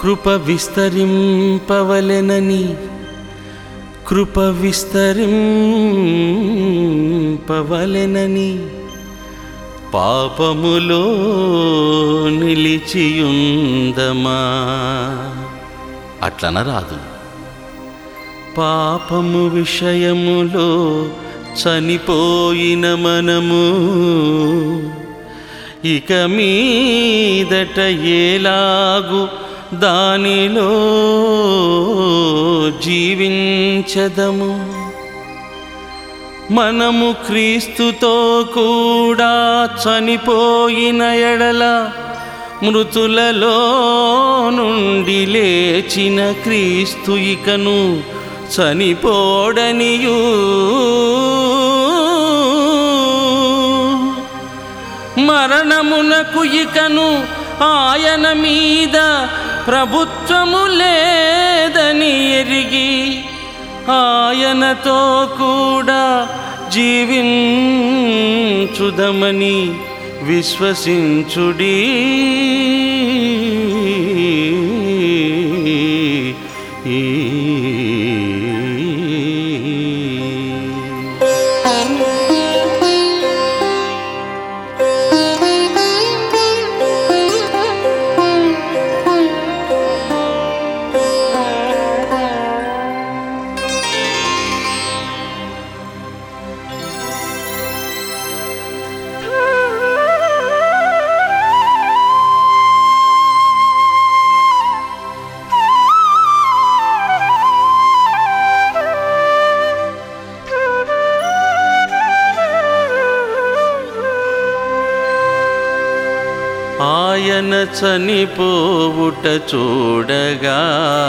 కృప విస్తరింపవలెనని కృప విస్తరింపవలెనని పాపములో నిలిచియుందమా అట్లనరాదు పాపము విషయములో చనిపోయిన మనము ఇక మీదట ఏలాగు దానిలో జీవించదము మనము క్రీస్తుతో కూడా చనిపోయిన ఎడల మృతులలో నుండి లేచిన క్రీస్తు ఇకను చనిపోడనియూ మరణమునకు ఇకను ఆయన మీద ప్రభుత్వము లేదని ఎరిగి ఆయనతో కూడా జీవించుదమని విశ్వసించుడి ఆయన చనిపోవుట చూడగా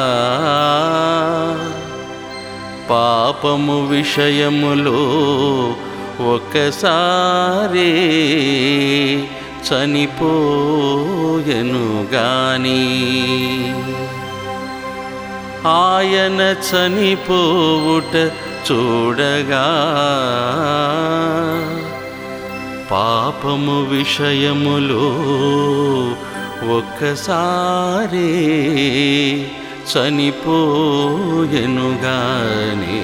పాపము విషయములో ఒకసారి చనిపోయెను గాని ఆయన చనిపోవుట చూడగా పాపము విషయములో ఒక్కసారి చనిపోయెనుగాని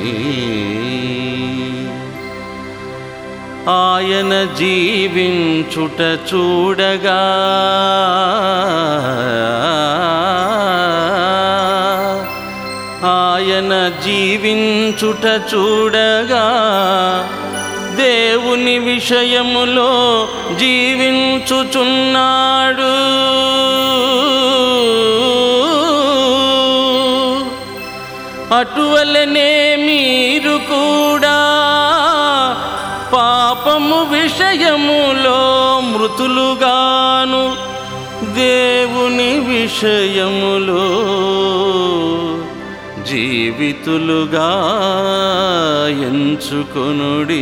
ఆయన జీవించుట చూడగా ఆయన జీవించుట చూడగా దేవుని విషయములో జీవించుచున్నాడు అటువలనే మీరు కూడా పాపము విషయములో మృతులుగాను దేవుని విషయములో జీవితులుగా ఎంచుకొనుడి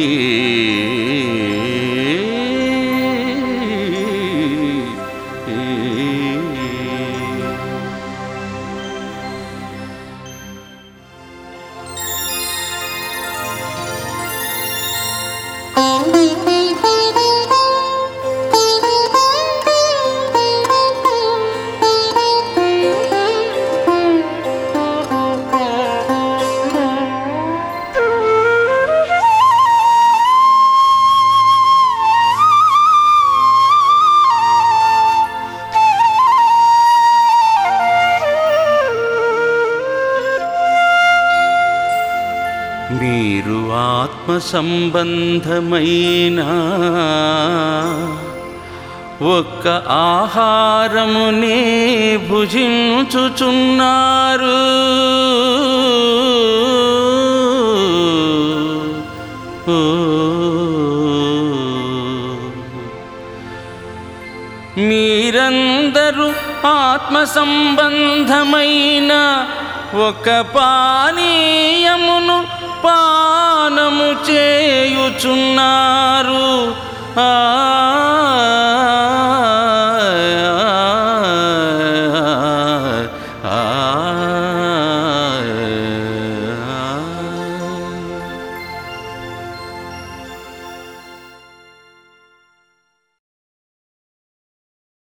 మీరు ఆత్మ సంబంధమైన ఒక్క ఆహారమునే భుజించుచున్నారు ఓ మీరందరూ ఆత్మ సంబంధమైన ఒక పానీయమును పానము చేయుచున్నారు ఆ